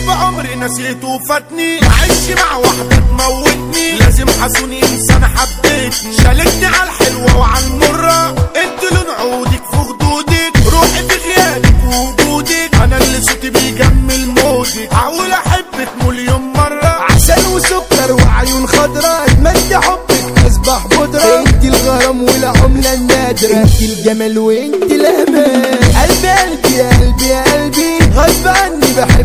حب عمري نسيته وفاتني معيش مع واحدة تموتني لازم حسوني انسان حبيتني شالتني على الحلوة وعلى المرة انت لون عودك في خدودك روحي في غيابك ووجودك انا اللي صوتي بيجمل مودك هقول احبك مليون مرة عسل وسكر وعيون خضرا اتمنى حبك اصبح بودرة انت الغرام والعملة النادرة انت الجمال وانت الامان قلبي قلبي يا قلبي يا قلبي غصب عني بحب